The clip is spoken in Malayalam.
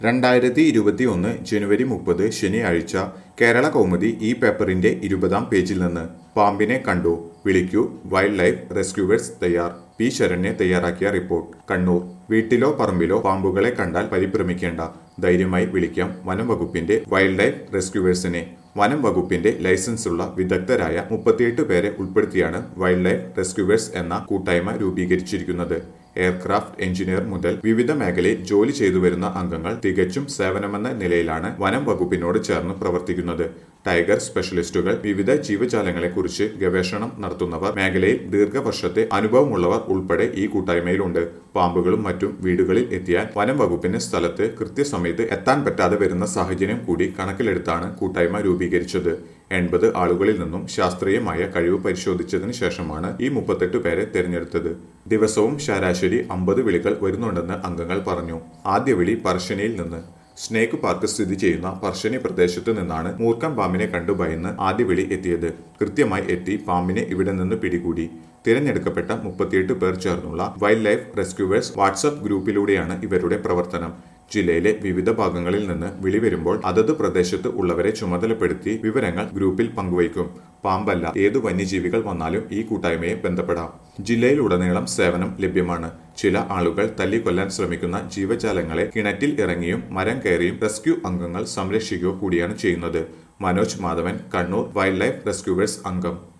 രണ്ടായിരത്തി ഇരുപത്തി ഒന്ന് ജനുവരി മുപ്പത് ശനിയാഴ്ച കേരള കൗമുദി ഈ പേപ്പറിന്റെ ഇരുപതാം പേജിൽ നിന്ന് പാമ്പിനെ കണ്ടു വിളിക്കൂ വൈൽഡ് ലൈഫ് റെസ്ക്യൂവേഴ്സ് തയ്യാർ പി ശരണ്യ തയ്യാറാക്കിയ റിപ്പോർട്ട് കണ്ണൂർ വീട്ടിലോ പറമ്പിലോ പാമ്പുകളെ കണ്ടാൽ പരിഭ്രമിക്കേണ്ട ധൈര്യമായി വിളിക്കാം വനം വകുപ്പിന്റെ വൈൽഡ് ലൈഫ് റെസ്ക്യൂവേഴ്സിനെ വനം വകുപ്പിന്റെ ലൈസൻസുള്ള വിദഗ്ധരായ മുപ്പത്തിയെട്ട് പേരെ ഉൾപ്പെടുത്തിയാണ് വൈൽഡ് ലൈഫ് റെസ്ക്യൂവേഴ്സ് എന്ന കൂട്ടായ്മ രൂപീകരിച്ചിരിക്കുന്നത് എയർക്രാഫ്റ്റ് എഞ്ചിനീയർ മുതൽ വിവിധ മേഖലയിൽ ജോലി ചെയ്തു വരുന്ന അംഗങ്ങൾ തികച്ചും സേവനമെന്ന നിലയിലാണ് വനം വകുപ്പിനോട് ചേർന്ന് പ്രവർത്തിക്കുന്നത് ടൈഗർ സ്പെഷ്യലിസ്റ്റുകൾ വിവിധ ജീവജാലങ്ങളെക്കുറിച്ച് ഗവേഷണം നടത്തുന്നവർ മേഖലയിൽ ദീർഘവർഷത്തെ അനുഭവമുള്ളവർ ഉൾപ്പെടെ ഈ കൂട്ടായ്മയിലുണ്ട് പാമ്പുകളും മറ്റും വീടുകളിൽ എത്തിയാൽ വനം വകുപ്പിന് സ്ഥലത്ത് കൃത്യസമയത്ത് എത്താൻ പറ്റാതെ വരുന്ന സാഹചര്യം കൂടി കണക്കിലെടുത്താണ് കൂട്ടായ്മ രൂപീകരിച്ചത് എൺപത് ആളുകളിൽ നിന്നും ശാസ്ത്രീയമായ കഴിവ് പരിശോധിച്ചതിന് ശേഷമാണ് ഈ മുപ്പത്തെട്ട് പേരെ തിരഞ്ഞെടുത്തത് ദിവസവും ശരാശരി അമ്പത് വിളികൾ വരുന്നുണ്ടെന്ന് അംഗങ്ങൾ പറഞ്ഞു ആദ്യ വിളി പറശ്ശനിയിൽ നിന്ന് സ്നേക്ക് പാർക്ക് സ്ഥിതി ചെയ്യുന്ന പറശ്ശനി പ്രദേശത്ത് നിന്നാണ് മൂർഖം പാമ്പിനെ കണ്ടു ഭയന്ന് ആദ്യ വിളി എത്തിയത് കൃത്യമായി എത്തി പാമ്പിനെ ഇവിടെ നിന്ന് പിടികൂടി തിരഞ്ഞെടുക്കപ്പെട്ട മുപ്പത്തിയെട്ട് പേർ ചേർന്നുള്ള വൈൽഡ് ലൈഫ് റെസ്ക്യൂവേഴ്സ് വാട്സപ്പ് ഗ്രൂപ്പിലൂടെയാണ് ഇവരുടെ പ്രവർത്തനം ജില്ലയിലെ വിവിധ ഭാഗങ്ങളിൽ നിന്ന് വിളി വരുമ്പോൾ അതത് പ്രദേശത്ത് ഉള്ളവരെ ചുമതലപ്പെടുത്തി വിവരങ്ങൾ ഗ്രൂപ്പിൽ പങ്കുവയ്ക്കും പാമ്പല്ല ഏതു വന്യജീവികൾ വന്നാലും ഈ കൂട്ടായ്മയെ ബന്ധപ്പെടാം ജില്ലയിലുടനീളം സേവനം ലഭ്യമാണ് ചില ആളുകൾ തല്ലിക്കൊല്ലാൻ ശ്രമിക്കുന്ന ജീവജാലങ്ങളെ കിണറ്റിൽ ഇറങ്ങിയും മരം കയറിയും റെസ്ക്യൂ അംഗങ്ങൾ സംരക്ഷിക്കുക കൂടിയാണ് ചെയ്യുന്നത് Manoj Madhavan Kannur wildlife rescuers അംഗം